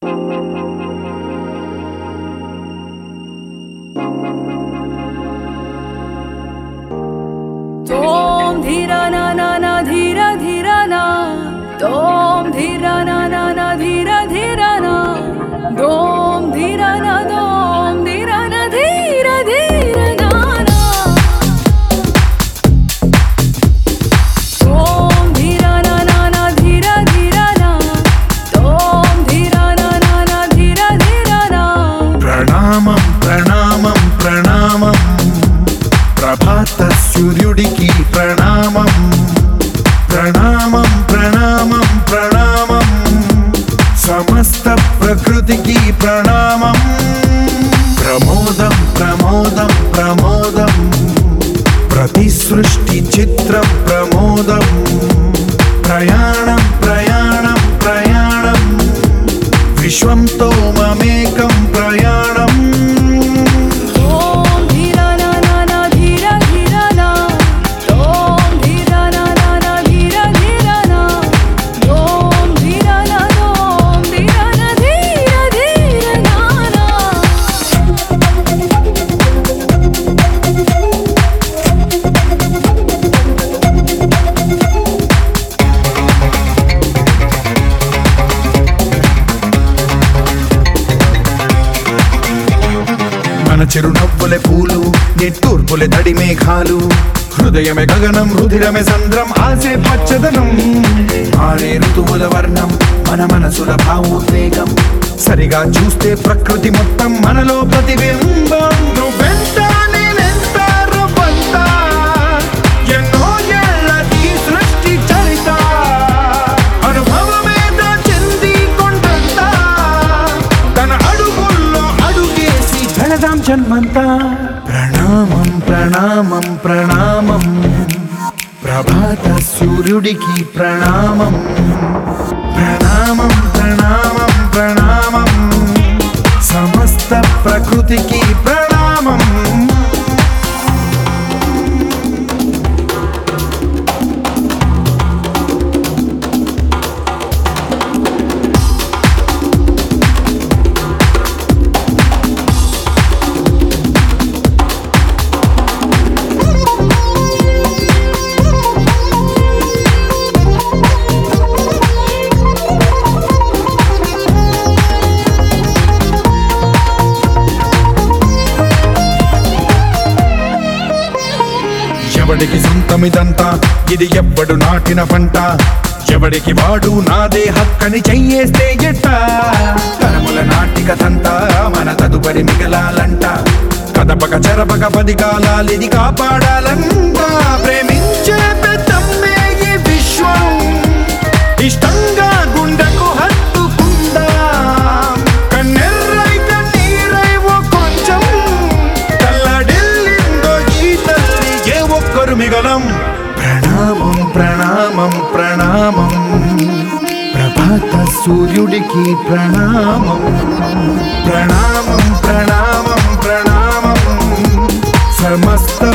తోం ధీర నా నా నా ధీర ధీర నా తోం ధీర నా నా నా ధీర ధీర నా దోం ధీర నా దోం ధీర నా ధీర ధీర నా నా తోం ధీర నా నా నా ధీర ధీర నా తోం ధీర నా నా నా ధీర ధీర నా ప్రణామం ప్రణామం ప్రణామం ప్రభాత సూర్యుడికి ప్రణామం ప్రణామం ప్రణామం ప్రణామం సమస్త ప్రకృతికి ప్రణామం ప్రమోదం ప్రమోదం ప్రమోదం ప్రతి సృష్టి చిత్రం ప్రమోదం ప్రయాణం ప్రయాణం ప్రయాణం విశ్వంతో మమేకం ప్రయాణం ఓం ధీర నా నా నా ధీర ధీర నా ఓం ధీర నా నా నా ధీర ధీర నా ఓం ధీర నా ఓం ధీర నా ధీర ధీర నా నా మన చిరునవ్వులే పూలు నిట్టూర్పులే తడి మేఘాలు హృదయమే గగనం రుధిరమే సంద్రం ఆసే పచ్చదనం మారే ఋతువుల వర్ణం మన మనసుల భావోద్వేగం సరిగా చూస్తే ప్రకృతి మొత్తం మనలో ప్రతిబింబం నువ్వెంత నేనెంత రవ్వంత, ఎన్నో ఏళ్ళది సృష్టి చరిత అనుభవమేద చెంది కొండంతా తన అడుగుల్లో అడుగేసి వెళదాం జన్మంతా ప్రణామం ప్రణామం ప్రణామం ప్రభాత సూర్యుడికి ప్రణామం ప్రణామం ప్రణామం ప్రణామం సమస్త ప్రకృతికి ప్రణామం ఎవడికి సొంతమిదంతా ఇది ఎవ్వడు నాటిన పంట ఎవడికి వాడు నాదే హక్కని చెయ్యేస్తే ఎట్ట తరముల నాటికతంతా మన తదుపరి మిగలాలంట కదపక చెరపక పది కాలాలిది కాపాడాలంట ప్రేమించే పెద్దమ్మే ఈ విశ్వం ఇష్టంగా గుండెకు హత్తుకుందా కన్నెర్రై కన్నీరై ఓ కొంచెం తల్లడిల్లిందో ఈ తల్లి ఏ ఒక్కరు మిగలం ప్రణామం ప్రణామం ప్రణామం ప్రభాత సూర్యుడికి ప్రణామం ప్రణామం ప్రణామం ప్రణామం సమస్త